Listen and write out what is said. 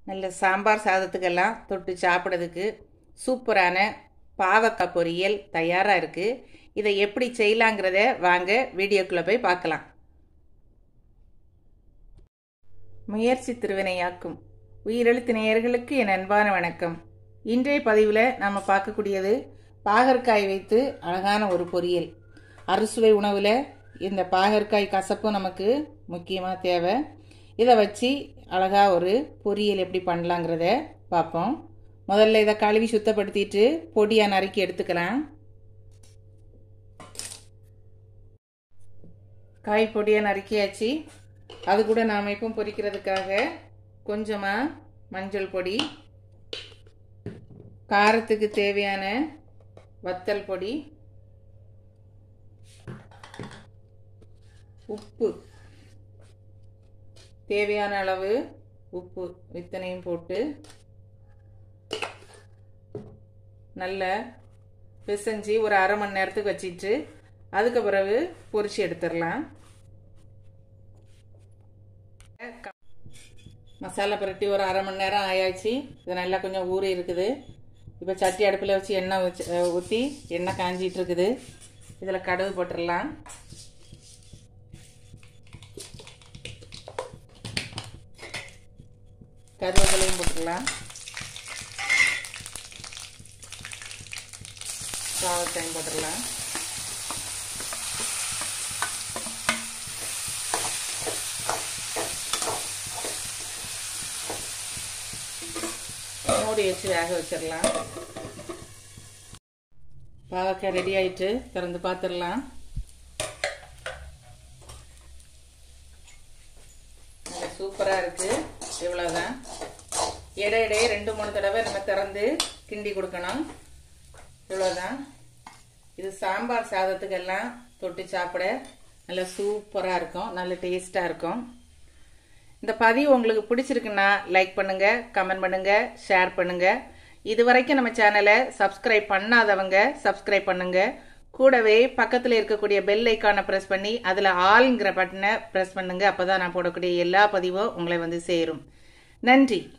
நல்ல சாம்பார் சாதத்துக்கெல்லாம் தொட்டு சாப்பிட்றதுக்கு சூப்பரான பாவக்காய் பொரியல் தயாராக இருக்குது இதை எப்படி செய்யலாங்கிறத வாங்க வீடியோக்குள்ளே போய் பார்க்கலாம் முயற்சி திருவினையாக்கும் உயிரெழுத்து நேயர்களுக்கு என் அன்பான வணக்கம் இன்றைய பதிவில் நாம் பார்க்கக்கூடியது பாகற்காய் வைத்து அழகான ஒரு பொரியல் அறுசுவை உணவில் இந்த பாகற்காய் கசப்பும் நமக்கு முக்கியமாக தேவை இதை வச்சு அழகாக ஒரு பொரியல் எப்படி பண்ணலாங்கிறத பார்ப்போம் முதல்ல இதை கழுவி சுத்தப்படுத்திட்டு பொடியாக நறுக்கி எடுத்துக்கலாம் காய் பொடியாக நறுக்கியாச்சு அது கூட நாம் இப்போ பொரிக்கிறதுக்காக கொஞ்சமாக மஞ்சள் பொடி காரத்துக்கு தேவையான வத்தல் பொடி உப்பு தேவையான அளவு உப்பு இத்தனையும் போட்டு நல்ல பிசைஞ்சு ஒரு அரை மணி நேரத்துக்கு வச்சிட்டு அதுக்கு பிறகு பொரிச்சு எடுத்துடலாம் மசாலா புரட்டி ஒரு அரை மணி நேரம் ஆயாச்சு இது நல்லா கொஞ்சம் ஊறி இருக்குது இப்போ சட்டி அடுப்பில் வச்சு எண்ணெய் வச்சு ஊற்றி எண்ணெய் காஞ்சிட்டு இருக்குது இதில் கடுகு போட்டுடலாம் கருவேப்பிலையும் போட்டுக்கலாம் சாவக்காயும் போட்டுடலாம் மூடி வச்சு வேக வச்சிடலாம் பாவக்காய் ரெடி ஆயிட்டு திறந்து பார்த்துடலாம் சூப்பராக இருக்குது இவ்வளோதான் இடையிடையே ரெண்டு மூணு தடவை நம்ம திறந்து கிண்டி கொடுக்கணும் இவ்வளோதான் இது சாம்பார் சாதத்துக்கெல்லாம் தொட்டு சாப்பிட நல்லா சூப்பராக இருக்கும் நல்ல டேஸ்ட்டாக இருக்கும் இந்த பதிவு உங்களுக்கு பிடிச்சிருக்குன்னா லைக் பண்ணுங்க கமெண்ட் பண்ணுங்க ஷேர் பண்ணுங்க இது வரைக்கும் நம்ம சேனலை சப்ஸ்கிரைப் பண்ணாதவங்க சப்ஸ்கிரைப் பண்ணுங்க கூடவே பக்கத்தில் இருக்கக்கூடிய பெல் ஐக்கானை ப்ரெஸ் பண்ணி அதில் ஆல்ங்கிற பட்டனை ப்ரெஸ் பண்ணுங்க அப்போ தான் நான் போடக்கூடிய எல்லா பதிவும் உங்களை வந்து சேரும் நன்றி